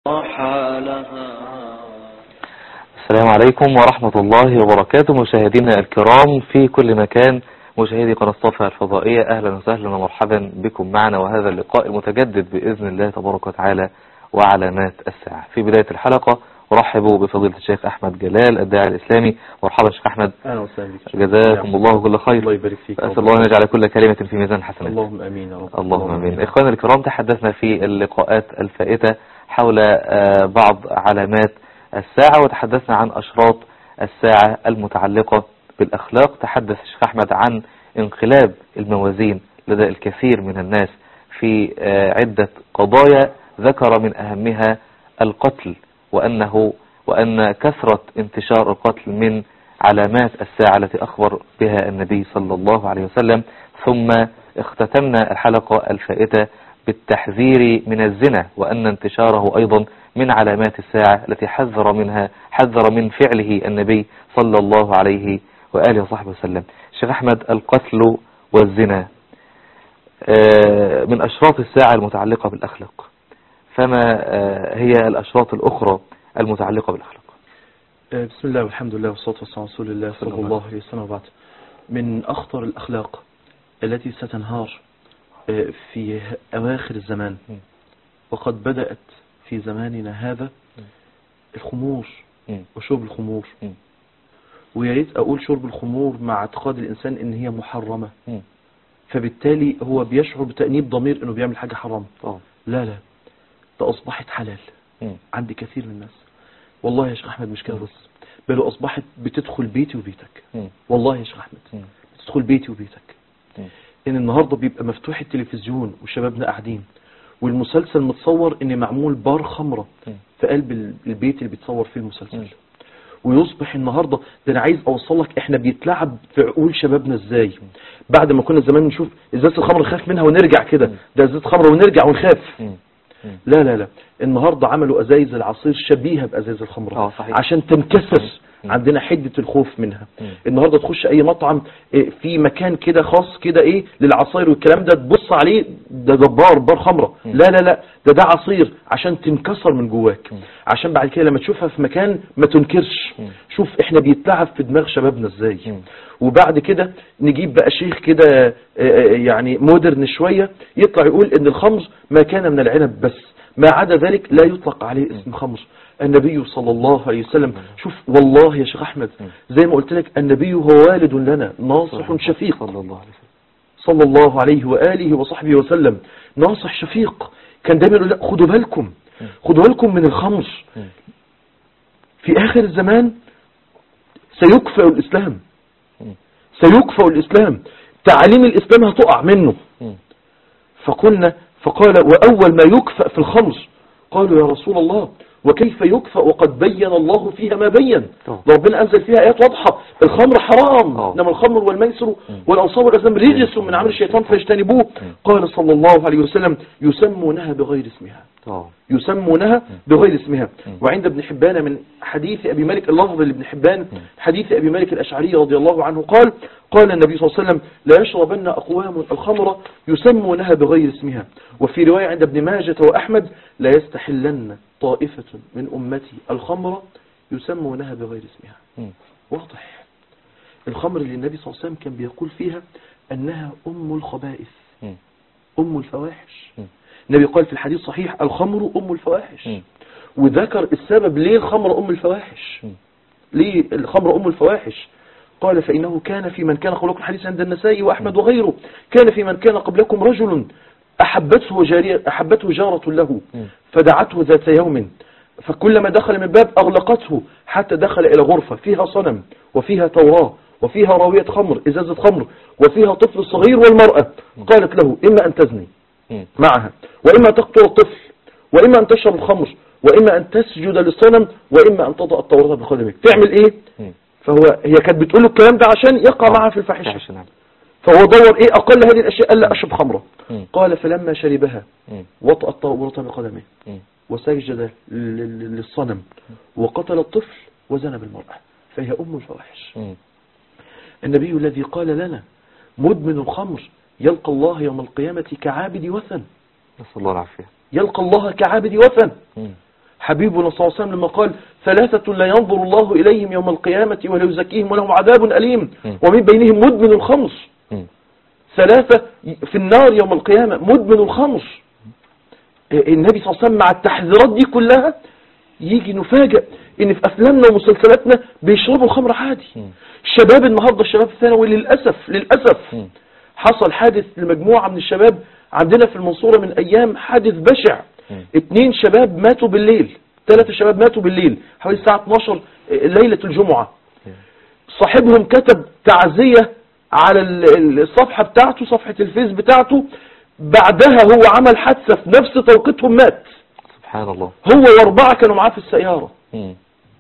حالها السلام عليكم ورحمة الله وبركاته مشاهدينا الكرام في كل مكان مشاهدي قناة صفا الفضائية أهلا وسهلا ومرحبا بكم معنا وهذا اللقاء المتجدد بإذن الله تبارك وتعالى وعلامات الساعة في بداية الحلقة أرحب بفضيلة الشيخ أحمد جلال الداعي الإسلامي مرحبا شيخ أحمد اهلا وسهلا بك جزاكم الله كل الله خير يبارك فيك أسأل الله أن يجعل كل كلمة في ميزان حسنات اللهم امين يا رب اللهم امين اخواننا الكرام تحدثنا في اللقاءات الفائتة حول آه، بعض علامات الساعة وتحدثنا عن اشراط الساعة المتعلقة بالاخلاق تحدث الشيخ احمد عن انقلاب الموازين لدى الكثير من الناس في آه، عدة قضايا ذكر من اهمها القتل وانه وان كثرة انتشار القتل من علامات الساعة التي أخبر بها النبي صلى الله عليه وسلم ثم اختتمنا الحلقة الفائتة بالتحذير من الزنا وأن انتشاره أيضا من علامات الساعة التي حذر منها حذر من فعله النبي صلى الله عليه وآله وصحبه وسلم شيخ أحمد القتل والزنا آه، من أشراط الساعة المتعلقة بالأخلاق فما آه، هي الأشراط الأخرى المتعلقة بالأخلاق آه، بسم الله والحمد لله والصلاة والسلام على رسول الله صلى صلى الله عليه وسلم وبعد من أخطر الأخلاق التي ستنهار آه، في أواخر الزمان م. وقد بدأت في زماننا هذا الخمور م. وشرب الخمور م. ويا ريت أقول شرب الخمور مع اعتقاد الإنسان إن هي محرمة م. فبالتالي هو بيشعر بتأنيب ضمير إنه بيعمل حاجة حرام طبعا. لا لا ده أصبحت حلال م. عند كثير من الناس والله يا شيخ أحمد مش كده بس بل أصبحت بتدخل بيتي وبيتك م. والله يا شيخ أحمد م. بتدخل بيتي وبيتك م. إن النهاردة بيبقى مفتوح التلفزيون وشبابنا قاعدين والمسلسل متصور إن معمول بار خمرة م. في قلب ال- البيت اللي بيتصور فيه المسلسل م. ويصبح النهاردة ده أنا عايز أوصل لك إحنا بيتلعب في عقول شبابنا إزاي بعد ما كنا زمان نشوف إزازة الخمر نخاف منها ونرجع كده ده إزازة خمر ونرجع ونخاف م. م. لا لا لا النهاردة عملوا أزايز العصير شبيهة بأزايز الخمر آه، صحيح. عشان تنكسر مم. عندنا حدة الخوف منها مم. النهاردة تخش أي مطعم إيه، في مكان كده خاص كده إيه للعصاير والكلام ده تبص عليه ده جبار بار خمرة مم. لا لا لا ده ده عصير عشان تنكسر من جواك مم. عشان بعد كده لما تشوفها في مكان ما تنكرش مم. شوف احنا بيتلعب في دماغ شبابنا ازاي مم. وبعد كده نجيب بقى شيخ كده آه، آه، يعني مودرن شوية يطلع يقول ان الخمر ما كان من العنب بس ما عدا ذلك لا يطلق عليه اسم خمر النبي صلى الله عليه وسلم شوف والله يا شيخ احمد زي ما قلت لك النبي هو والد لنا ناصح شفيق صلى الله عليه وسلم صلى الله عليه وآله وصحبه وسلم ناصح شفيق كان دايما يقول لا خدوا بالكم خدوا بالكم من الخمر مم. في آخر الزمان سيكفأ الإسلام مم. سيكفأ الإسلام تعاليم الإسلام هتقع منه مم. فقلنا فقال وأول ما يكفأ في الخمر قالوا يا رسول الله وكيف يكفأ وقد بين الله فيها ما بين طبعا. ده ربنا أنزل فيها آيات واضحة الخمر حرام آه. إنما الخمر والميسر والأنصاب والأزلام رجس من عمل الشيطان فاجتنبوه قال صلى الله عليه وسلم يسمونها بغير اسمها طبعا. يسمونها بغير اسمها وعند ابن حبان من حديث أبي مالك اللفظ لابن حبان حديث أبي مالك الأشعري رضي الله عنه قال قال النبي صلى الله عليه وسلم لا يشربن أقوام الخمر يسمونها بغير اسمها وفي رواية عند ابن ماجة وأحمد لا يستحلن طائفة من أمتي الخمر يسمونها بغير اسمها مم. واضح الخمر اللي النبي صلى الله عليه وسلم كان بيقول فيها أنها أم الخبائث مم. أم الفواحش مم. النبي قال في الحديث صحيح الخمر أم الفواحش مم. وذكر السبب ليه الخمر أم الفواحش مم. ليه الخمر أم الفواحش قال فإنه كان في من كان قبلكم حديث عند النسائي وأحمد وغيره كان في من كان قبلكم رجل أحبته جارية أحبته جارة له مم. فدعته ذات يوم فكلما دخل من باب أغلقته حتى دخل إلى غرفة فيها صنم وفيها توراة وفيها راوية خمر إزازة خمر وفيها طفل صغير والمرأة قالت له إما أن تزني مم. معها وإما تقتل الطفل وإما أن تشرب الخمر وإما أن تسجد للصنم وإما أن تضع التوراة بقدمك تعمل إيه مم. فهو هي كانت بتقول له الكلام ده عشان يقع معها في الفاحشة فحش، نعم. فهو دور إيه أقل هذه الأشياء قال لا أشرب خمرة مم. قال فلما شربها مم. وطأ التوراة بقدمه مم. وسجد ل- ل- للصنم وقتل الطفل وزنى بالمرأة فهي أم الفواحش مم. النبي الذي قال لنا مدمن الخمر يلقى الله يوم القيامة كعابد وثن نسأل الله العافية يلقى الله كعابد وثن مم. حبيبنا صلى الله عليه وسلم لما قال ثلاثة لا ينظر الله إليهم يوم القيامة ولا يزكيهم ولهم عذاب أليم مم. ومن بينهم مدمن الخمر مم. ثلاثة في النار يوم القيامة مدمن الخمر النبي صلى الله عليه وسلم مع التحذيرات دي كلها يجي نفاجئ ان في افلامنا ومسلسلاتنا بيشربوا الخمر عادي مم. شباب النهارده الشباب الثانوي للاسف للاسف مم. حصل حادث لمجموعه من الشباب عندنا في المنصوره من ايام حادث بشع مم. اتنين شباب ماتوا بالليل ثلاثة شباب ماتوا بالليل حوالي الساعة 12 ليلة الجمعة صاحبهم كتب تعزية على ال- الصفحة بتاعته صفحة الفيس بتاعته بعدها هو عمل حادثة في نفس توقيتهم مات سبحان الله هو واربعة كانوا معاه في السيارة مم.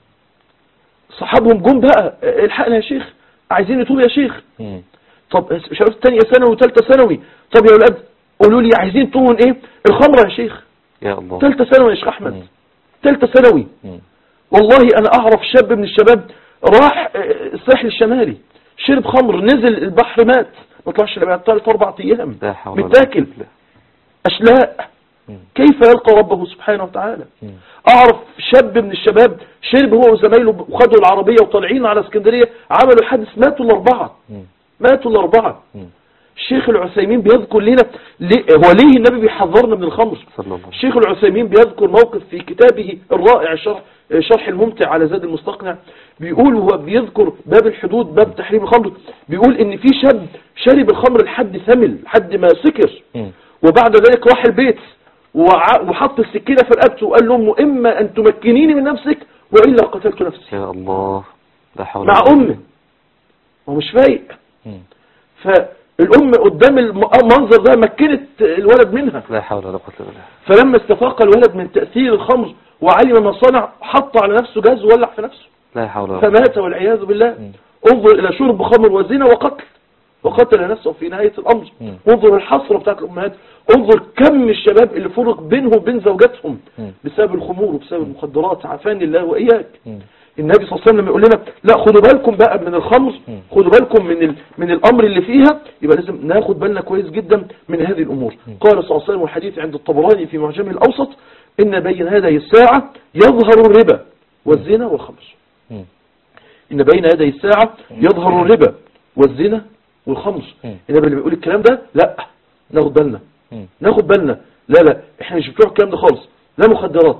صحابهم جم بقى الحقنا يا شيخ عايزين نتوب يا شيخ مم. طب شباب تانية ثانوي وثالثة ثانوي طب يا ولاد قولوا لي عايزين تتوبوا من ايه الخمرة يا شيخ يا الله ثالثة ثانوي يا شيخ احمد مم. ثالثة ثانوي مم. والله انا اعرف شاب من الشباب راح آه، الساحل الشمالي شرب خمر نزل البحر مات ما طلعش الا بعد ثلاث اربع ايام لا حول ولا متاكل قوة إلا اشلاء مم. كيف يلقى ربه سبحانه وتعالى مم. اعرف شاب من الشباب شرب هو وزمايله وخدوا العربية وطالعين على اسكندرية عملوا حادث ماتوا الاربعة مم. ماتوا الاربعة مم. الشيخ العثيمين بيذكر لنا ليه هو ليه النبي بيحذرنا من الخمر صلى الله عليه وسلم الشيخ العثيمين بيذكر موقف في كتابه الرائع شرح شرح الممتع على زاد المستقنع بيقول هو بيذكر باب الحدود باب تحريم الخمر بيقول ان في شاب شرب الخمر لحد ثمل لحد ما سكر مم. وبعد ذلك راح البيت وع- وحط السكينة في رقبته وقال لامه اما ان تمكنيني من نفسك والا قتلت نفسي يا الله لا حول مع ولا قوة. امه هو مش فايق مم. فالام قدام الم- المنظر ده مكنت الولد منها لا حول ولا قوة الا بالله فلما استفاق الولد من تأثير الخمر وعلم ما صنع حط على نفسه جاز وولع في نفسه لا حول ولا قوة فمات والعياذ بالله مم. انظر إلى شرب خمر وزنا وقتل وقتل نفسه في نهاية الأمر مم. انظر الحسرة بتاعت الأمهات انظر كم الشباب اللي فرق بينهم وبين زوجاتهم مم. بسبب الخمور وبسبب المخدرات عافاني الله وإياك مم. النبي صلى الله عليه وسلم يقول لنا لا خدوا بالكم بقى من الخمر مم. خدوا بالكم من ال... من الامر اللي فيها يبقى لازم ناخد بالنا كويس جدا من هذه الامور مم. قال صلى الله عليه وسلم والحديث عند الطبراني في معجمه الاوسط ان بين هذه الساعه يظهر الربا والزنا والخمر مم. ان بين هذه الساعه يظهر الربا والزنا والخمر مم. النبي اللي بيقول الكلام ده لا ناخد بالنا مم. ناخد بالنا لا لا احنا مش بتوع الكلام ده خالص لا مخدرات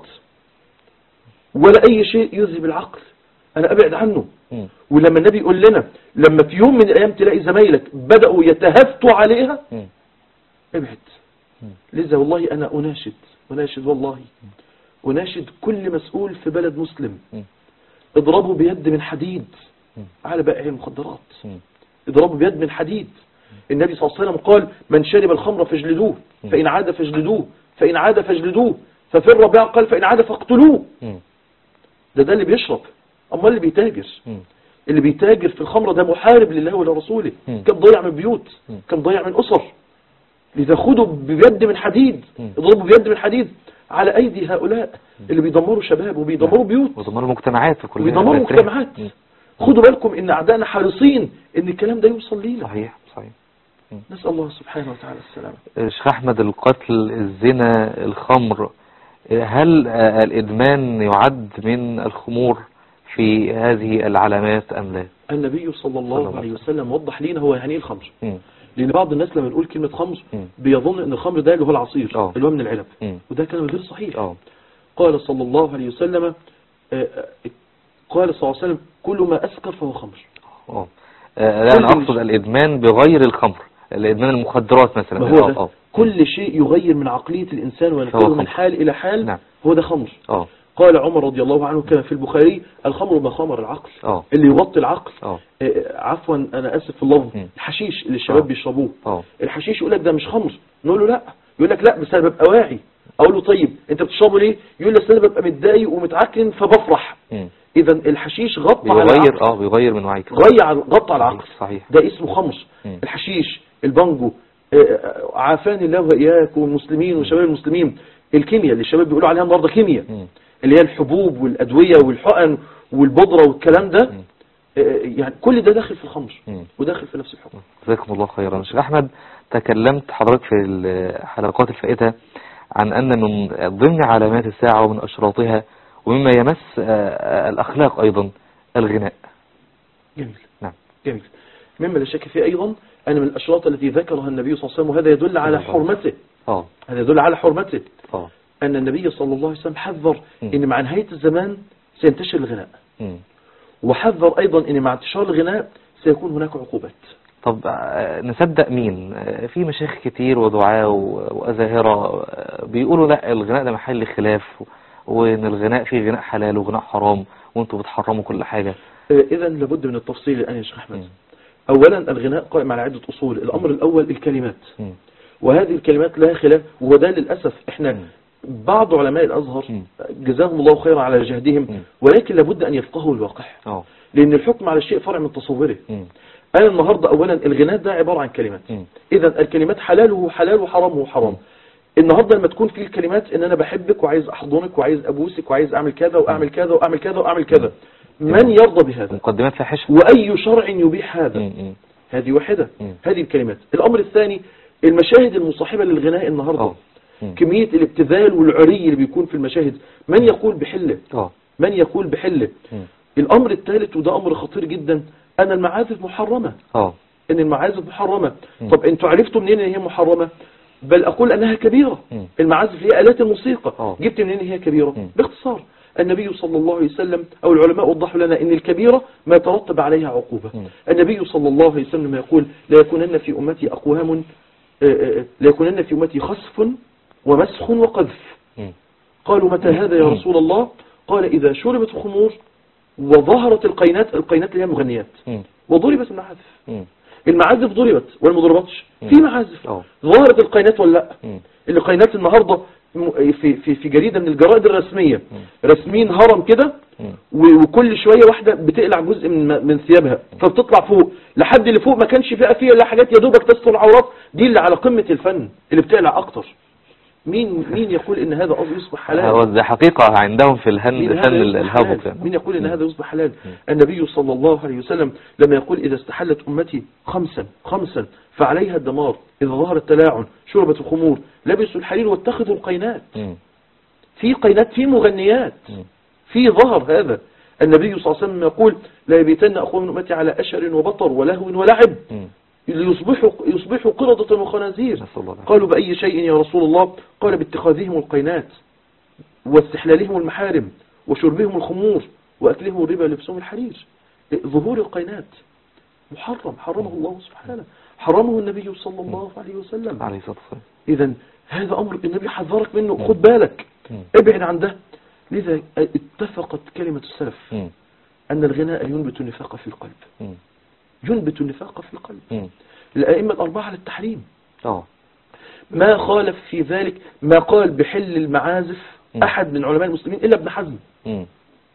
ولا اي شيء يذهب العقل انا ابعد عنه مم. ولما النبي يقول لنا لما في يوم من الايام تلاقي زمايلك بدأوا يتهافتوا عليها مم. ابعد مم. لذا والله انا اناشد اناشد والله اناشد كل مسؤول في بلد مسلم مم. اضربوا بيد من حديد مم. على بائع المخدرات مم. اضربوا بيد من حديد النبي صلى الله عليه وسلم قال من شرب الخمر فاجلدوه مم. فإن عاد فاجلدوه فإن عاد فاجلدوه ففي الرابعة قال فإن عاد فاقتلوه مم. ده ده اللي بيشرب أما اللي بيتاجر مم. اللي بيتاجر في الخمر ده محارب لله ولرسوله مم. كم ضيع من بيوت مم. كم ضيع من أسر لذا خدوا بيد من حديد مم. اضربوا بيد من حديد على أيدي هؤلاء اللي بيدمروا شباب وبيدمروا بيوت ودمار المجتمعات كلها وبيدمروا بأسرها. مجتمعات مم. خدوا بالكم ان اعدائنا حريصين ان الكلام ده يوصل لينا صحيح صحيح نسأل الله سبحانه وتعالى السلامة شيخ أحمد القتل الزنا الخمر هل آه، الإدمان يعد من الخمور في هذه العلامات أم لا النبي صلى صلى الله الله عليه وسلم وضح لنا هو يعني ايه الخمر مم. لان بعض الناس لما نقول كلمة خمر مم. بيظن ان الخمر ده اللي هو العصير آه. اللي هو من العنب مم. وده كلام غير صحيح اه قال صلى الله عليه وسلم آه، آه، قال صلى الله عليه وسلم كل ما اسكر فهو خمر اه آه، لا أنا كل أقصد الإدمان بغير الخمر الإدمان المخدرات مثلا ما هو اه ده اه كل شيء يغير من عقلية الإنسان وينقله فهو من خمر. حال إلى حال نعم. هو ده خمر اه قال عمر رضي الله عنه كما في البخاري الخمر ما خمر العقل اه اللي يغطي العقل اه آه، عفوا أنا آسف في اللفظ مم. الحشيش اللي الشباب آه. بيشربوه اه الحشيش يقول لك ده مش خمر نقول له لا يقول لك لا بس انا ببقى واعي اقول له طيب انت بتشربه ليه يقول لي أصل انا ببقى متضايق ومتعكن فبفرح مم. اذا الحشيش غطى على بيغير العقل اه بيغير من وعيك غير غطى على العقل صحيح ده اسمه خمر مم. الحشيش البانجو آه، آه، عافاني الله واياك والمسلمين وشباب المسلمين الكيمياء اللي الشباب بيقولوا عليها النهارده كيمياء مم. اللي هي الحبوب والادويه والحقن والبودره والكلام ده مم. آه، يعني كل ده داخل في الخمر مم. وداخل في نفس الحكم جزاكم الله خيرا شيخ أحمد تكلمت حضرتك في الحلقات الفائتة عن أن من ضمن علامات الساعة ومن أشراطها ومما يمس آه، آه، الأخلاق أيضا الغناء جميل نعم جميل مما لا شك فيه أيضا أن من الأشراط التي ذكرها النبي صلى الله عليه وسلم وهذا يدل على الله. حرمته اه هذا يدل على حرمته اه أن النبي صلى الله عليه وسلم حذر م. أن مع نهاية الزمان سينتشر الغناء مم. وحذر أيضا أن مع انتشار الغناء سيكون هناك عقوبات طب آه، نصدق مين آه، في مشايخ كتير ودعاة و- وأزاهرة آه، بيقولوا لا الغناء ده محل خلاف وان الغناء فيه غناء حلال وغناء حرام وانتوا بتحرموا كل حاجة إذا لابد من التفصيل الآن يا شيخ أحمد مم. أولا الغناء قائم على عدة أصول الأمر الأول الكلمات مم. وهذه الكلمات لها خلاف وده للأسف احنا مم. بعض علماء الأزهر مم. جزاهم الله خيرا على جهدهم مم. ولكن لابد أن يفقهوا الواقع اه لأن الحكم على الشيء فرع من تصوره مم. أنا النهاردة أولا الغناء ده عبارة عن كلمات مم. إذا الكلمات حلاله حلال وحرامه حرام النهاردة لما تكون في الكلمات ان انا بحبك وعايز احضنك وعايز ابوسك وعايز اعمل كذا واعمل كذا واعمل كذا واعمل كذا من يرضى بهذا مقدمات فاحشة واي شرع يبيح هذا مم. مم. هذه واحدة مم. هذه الكلمات الامر الثاني المشاهد المصاحبة للغناء النهاردة اه مم. كمية الابتذال والعري اللي بيكون في المشاهد من يقول بحله اه من يقول بحله مم. الامر الثالث وده امر خطير جدا ان المعازف محرمة اه ان المعازف محرمة مم. طب انتوا عرفتوا منين ان هي محرمة بل اقول انها كبيرة مم. المعازف هي الات الموسيقى آه. جبت منين هي كبيرة مم. باختصار النبي صلى الله عليه وسلم او العلماء وضحوا لنا ان الكبيرة ما يترتب عليها عقوبة مم. النبي صلى الله عليه وسلم يقول لا يكونن في امتي اقوام آه، آه، لا يكونن في امتي خسف ومسخ وقذف مم. قالوا متى هذا يا مم. رسول الله قال اذا شربت الخمور وظهرت القينات القينات اللي هي المغنيات مم. وضربت المعازف مم. المعازف ضربت ولا ما ضربتش مم. في معازف اه ظهرت القينات ولا لا مم. اللي قينات النهارده م- في في في جريده من الجرائد الرسميه راسمين هرم كده مم. و- وكل شويه واحده بتقلع جزء من من ثيابها فبتطلع فوق لحد اللي فوق ما كانش فيها فيها الا حاجات يا دوبك تستر العورات دي اللي على قمه الفن اللي بتقلع اكتر مين مين يقول ان هذا أمر يصبح هو حلال ده حقيقة عندهم في الهند مين فن هذا يصبح الهبط حلال؟ يعني مين يقول ان هذا يصبح حلال النبي صلى الله عليه وسلم لما يقول اذا استحلت امتي خمسا خمسا فعليها الدمار اذا ظهر التلاعن شربت الخمور لبسوا الحرير واتخذوا القينات مم. في قينات في مغنيات مم. في ظهر هذا النبي صلى الله عليه وسلم يقول لا يبيتن أخوة من أمتي على أشر وبطر ولهو ولعب مم. ليصبحوا يصبحوا قردة وخنازير نسأل الله العافية. قالوا بأي شيء يا رسول الله قال باتخاذهم القينات واستحلالهم المحارم وشربهم الخمور وأكلهم الربا ولبسهم الحرير ظهور القينات محرم حرمه الله سبحانه حرمه النبي صلى الله عليه وسلم عليه الصلاة والسلام إذا هذا أمر النبي حذرك منه خد بالك مم. ابعد عن ده لذا اتفقت كلمة السلف مم. أن الغناء ينبت النفاق في القلب مم. ينبت النفاق في القلب مم. الأئمة الأربعة على التحريم اه ما خالف في ذلك ما قال بحل المعازف مم. أحد من علماء المسلمين إلا ابن حزم مم.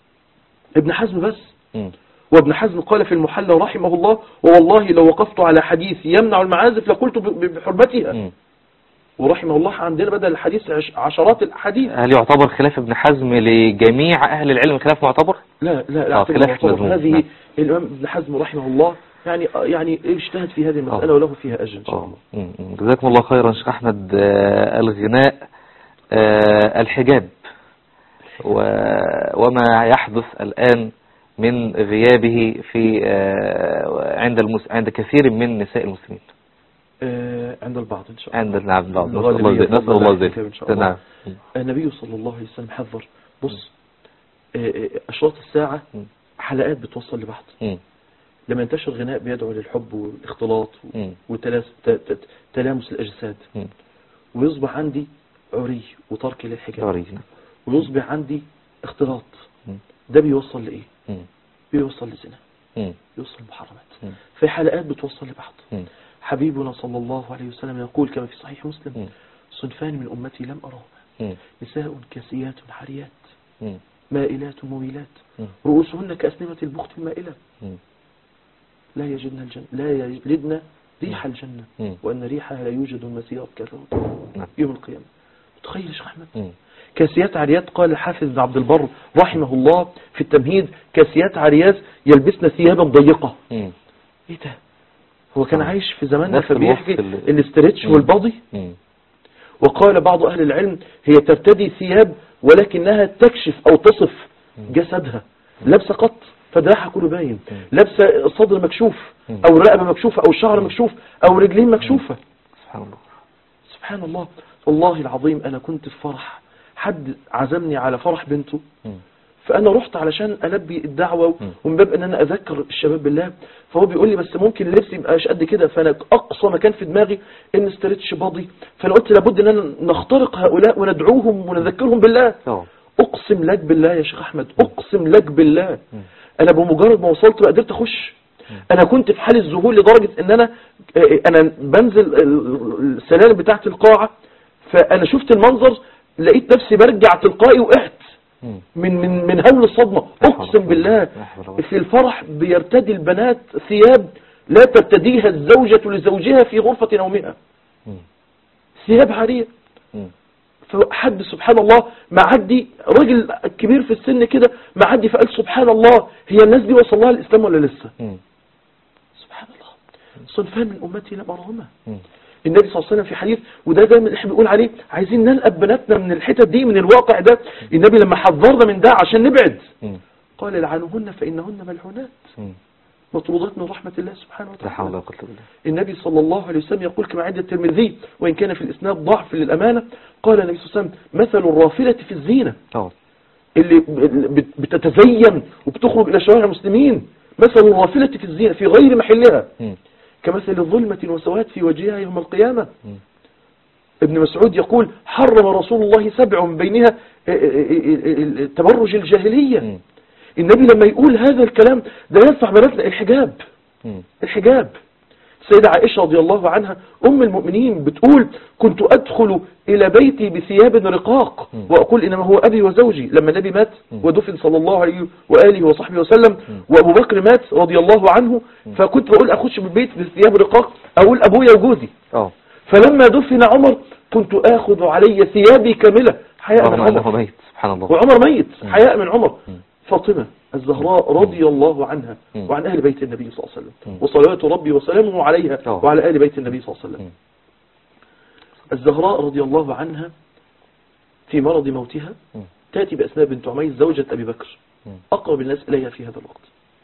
ابن حزم بس مم. وابن حزم قال في المحلى رحمه الله ووالله لو وقفت على حديث يمنع المعازف لقلت ب- ب- بحرمتها مم. ورحمه الله عندنا بدل الحديث عش- عشرات الأحاديث هل يعتبر خلاف ابن حزم لجميع أهل العلم خلاف معتبر؟ لا لا لا آه، أعتبر خلاف معتبر. مذموم. هذه نعم. الإمام ابن حزم رحمه الله يعني يعني اجتهد في هذه المسألة آه. وله فيها أجر إن شاء آه. الله مم. مم. جزاكم الله خيرا شيخ أحمد آه، الغناء آه، الحجاب و- وما يحدث الآن من غيابه في آه، عند المس... عند كثير من نساء المسلمين آه، عند البعض إن شاء الله عند نعم نسأل الله الغالبية ذلك نسأل الله الحجاب إن شاء ذلك الله. نعم النبي صلى الله عليه وسلم حذر بص آه، آه، أشراط الساعة مم. حلقات بتوصل لبعض مم. لما ينتشر غناء بيدعو للحب والاختلاط مم. وتلامس الأجساد مم. ويصبح عندي عري وترك للحجاب أوريجينال. ويصبح عندي اختلاط مم. ده بيوصل لإيه مم. بيوصل لزنا مم. يوصل محرمات مم. في حلقات بتوصل لبعض مم. حبيبنا صلى الله عليه وسلم يقول كما في صحيح مسلم مم. صنفان من أمتي لم أراهما مم. نساء كاسيات حريات مم. مائلات مميلات مم. رؤوسهن كأسنمة البخت المائلة مم. لا يجدن الجنة لا يجدن ريح الجنة مم. وأن ريحها لا يوجد مسيرة كذا نعم. يوم القيامة متخيل يا شيخ أحمد مم. كاسيات عاريات قال الحافظ بن عبد البر رحمه الله في التمهيد كاسيات عاريات يلبسن ثيابا ضيقة مم. ايه ده هو كان عايش في زماننا نفس فبيحكي الوصف اللي- الاسترتش مم. والباضي مم. وقال بعض أهل العلم هي ترتدي ثياب ولكنها تكشف أو تصف جسدها لابسة قط فدراعها كله باين لابسة الصدر مكشوف أو الرقبة مكشوفة أو الشعر مكشوف أو رجلين مكشوفة سبحان الله سبحان الله والله العظيم أنا كنت في فرح حد عزمني على فرح بنته مم. فأنا رحت علشان ألبي الدعوة ومن باب أن أنا أذكر الشباب بالله فهو بيقول لي بس ممكن اللبس يبقاش قد كده فأنا أقصى ما كان في دماغي إن استريتش باضي فأنا قلت لابد أن أنا نخترق هؤلاء وندعوهم ونذكرهم بالله اه أقسم لك بالله يا شيخ أحمد أقسم لك بالله أنا بمجرد ما وصلت بقى قدرت أخش أنا كنت في حالة ذهول لدرجة أن أنا أنا بنزل السلالم بتاعت القاعة فأنا شفت المنظر لقيت نفسي برجع تلقائي وقعت مم. من من من هول الصدمة لا حول أقسم ولا بالله قوة إلا بالله. في الفرح بيرتدي البنات ثياب لا ترتديها الزوجة لزوجها في غرفة نومها مم. ثياب عارية مم. فحد سبحان الله معدي راجل كبير في السن كده معدي فقال سبحان الله هي الناس دي وصل لها الإسلام ولا لسه مم. سبحان الله صنفان من أمتي لم أرهما مم. النبي صلى الله عليه وسلم في حديث وده دايما اللي احنا بنقول عليه عايزين نلقب بناتنا من الحتت دي من الواقع ده النبي لما حذرنا من ده عشان نبعد مم. قال لعنوهن فإنهن ملعونات مم. مطرودات من رحمة الله سبحانه لا حول وتعالى ولا قوة إلا بالله النبي صلى الله عليه وسلم يقول كما عند الترمذي وإن كان في الإسناد ضعف للأمانة قال النبي صلى الله عليه وسلم مثل الرافلة في الزينة اه اللي بت- بتتزين وبتخرج إلى شوارع المسلمين مثل الرافلة في الزينة في غير محلها مم. كمثل ظلمة وسواد في وجهها يوم القيامة مم. ابن مسعود يقول حرم رسول الله سبع من بينها ا- ا- ا- ا- تبرج الجاهلية مم. النبي لما يقول هذا الكلام ده ينفع بناتنا الحجاب مم. الحجاب السيدة عائشة رضي الله عنها أم المؤمنين بتقول كنت أدخل إلى بيتي بثياب رقاق مم. وأقول إنما هو أبي وزوجي لما النبي مات مم. ودفن صلى الله عليه وآله وصحبه وسلم مم. وأبو بكر مات رضي الله عنه فكنت بقول أخش من البيت بثياب رقاق أقول أبويا وجوزي اه فلما دفن عمر كنت آخذ علي ثيابي كاملة حياء من رغم أنه عمر ميت سبحان الله وعمر ميت مم. حياء من عمر مم. فاطمة الزهراء رضي الله عنها مم. وعن أهل بيت النبي صلى الله عليه مم. وسلم وصلوات ربي وسلامه عليها أوه. وعلى آل بيت النبي صلى الله عليه وسلم مم. الزهراء رضي الله عنها في مرض موتها مم. تأتي بأسماء بنت عميس زوجة أبي بكر مم. أقرب الناس إليها في هذا الوقت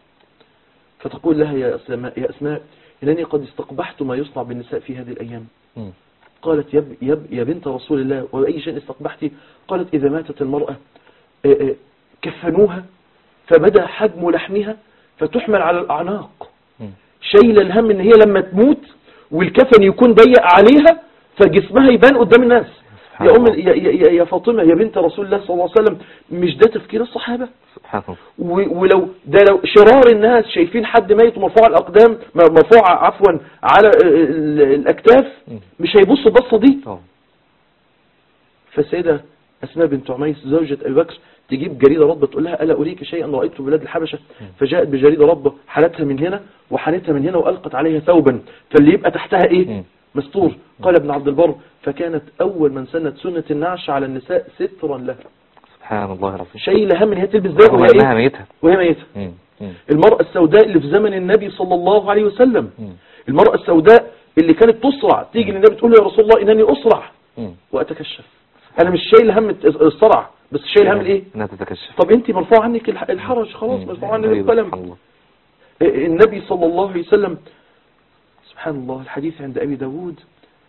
فتقول لها يا أسماء, يا أسماء إنني قد استقبحت ما يصنع بالنساء في هذه الأيام مم. قالت يا, ب- يا, ب- يا بنت رسول الله وأي شيء استقبحت قالت إذا ماتت المرأة آه، آه، كفنوها فبدا حجم لحمها فتحمل على الأعناق مم. شايله الهم ان هي لما تموت والكفن يكون ضيق عليها فجسمها يبان قدام الناس سبحان يا ام الله. يا, يا, يا فاطمه يا بنت رسول الله صلى الله عليه وسلم مش ده تفكير الصحابه سبحان الله و- ولو ده لو شرار الناس شايفين حد ميت مرفوع الاقدام م- مرفوع عفوا على ال- ال- الاكتاف مم. مش هيبصوا البصه دي اه فالسيده اسماء بنت عميس زوجة ابي بكر تجيب جريدة رطبة تقول لها ألا أريك شيئا رأيته في بلاد الحبشة فجاءت بجريدة رطبة حالتها من هنا وحنتها من هنا وألقت عليها ثوبا فاللي يبقى تحتها إيه مم. مستور قال ابن عبد البر فكانت أول من سنت سنة النعش على النساء سترا لها سبحان الله العظيم شايلة هم ان هي تلبس ذلك رغم وهي انها إيه ميتة وهي ميتة مم. مم. المرأة السوداء اللي في زمن النبي صلى الله عليه وسلم مم. المرأة السوداء اللي كانت تسرع تيجي للنبي تقول له يا رسول الله إنني أسرع مم. وأتكشف أنا مش شايل هم الصرع بس شايل هم الإيه انها تتكشف طب انت مرفوع عنك الح- الحرج خلاص مم. مرفوع عنك أيوة، القلم سبحان الله النبي صلى الله عليه وسلم سبحان الله الحديث عند أبي داود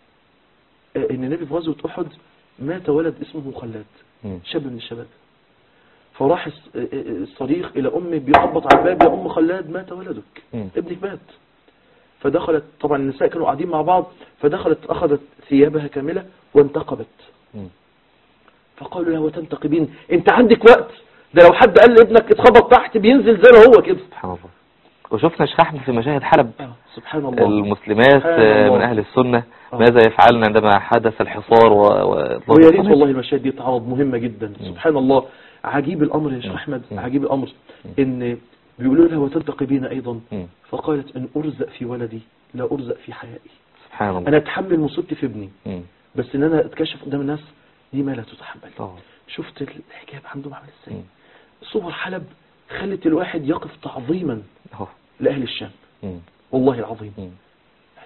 ان النبي في غزوة أحد مات ولد اسمه خلاد مم. شاب من الشباب فراح الص- الصريخ إلى أمه بيخبط على الباب يا أم خلاد مات ولدك مم. ابنك مات فدخلت طبعا النساء كانوا قاعدين مع بعض فدخلت أخذت ثيابها كاملة وانتقبت مم. فقالوا له وتنتقبين انت عندك وقت ده لو حد قال لابنك اتخبط تحت بينزل زي ما هو كده سبحان الله وشفنا شيخ احمد في مشاهد حلب سبحان الله المسلمات سبحان آه، الله. من اهل السنة آه. ماذا يفعلن عندما حدث الحصار و... و... ويا ريت والله المشاهد دي تعرض مهمة جدا مم. سبحان الله عجيب الأمر يا شيخ مم. أحمد مم. عجيب الأمر مم. إن بيقولوا لها وتنتقبين أيضا مم. فقالت إن أرزق في ولدي لا أرزق في حيائي سبحان الله أنا أتحمل مصيبتي في ابني مم. بس إن أنا أتكشف قدام الناس دي ما لا تتحمل آه. شفت الحجاب عندهم عامل إزاي مم. صور حلب خلت الواحد يقف تعظيما أهو. لأهل الشام مم. والله العظيم مم.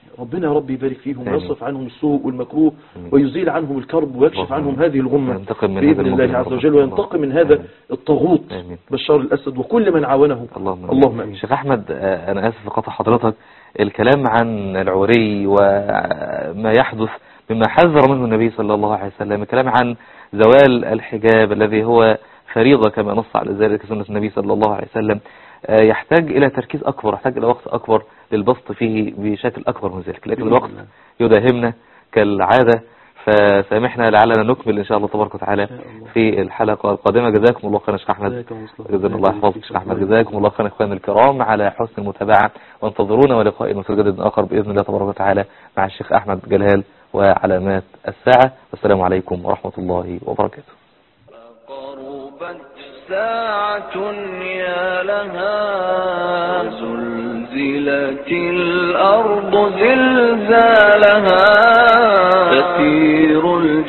ربنا يا رب يبارك فيهم آمين. ويصرف عنهم السوء والمكروه آمين. ويزيل عنهم الكرب ويكشف اللهم عنهم آمين. هذه الغمة وينتقم من بإذن هذا الله المجرم عز ربنا. وجل وينتقم من هذا آمين. الطاغوت آمين. بشار الأسد وكل من عاونه اللهم آمين. اللهم آمين شيخ أحمد آه، أنا آسف لقطع حضرتك الكلام عن العري وما يحدث مما حذر منه النبي صلى الله عليه وسلم الكلام عن زوال الحجاب الذي هو فريضة كما نص على ذلك سنة النبي صلى الله عليه وسلم آه، يحتاج إلى تركيز أكبر يحتاج إلى وقت أكبر للبسط فيه بشكل أكبر من ذلك لكن بإذن الوقت الله. يداهمنا كالعادة فسامحنا لعلنا نكمل إن شاء الله تبارك وتعالى إن شاء الله. في الحلقة القادمة جزاكم الله خيرا يا شيخ أحمد جزاك الله خير. جزانا الله يحفظك شيخ أحمد جزاكم الله خيرا إخواني الكرام على حسن المتابعة وانتظرونا ولقائنا في جدد آخر بإذن الله تبارك وتعالى مع الشيخ أحمد جلال وعلامات الساعة والسلام عليكم ورحمة الله وبركاته قربت ساعة يا لها زلزلت الأرض زلزالها تسير الجبال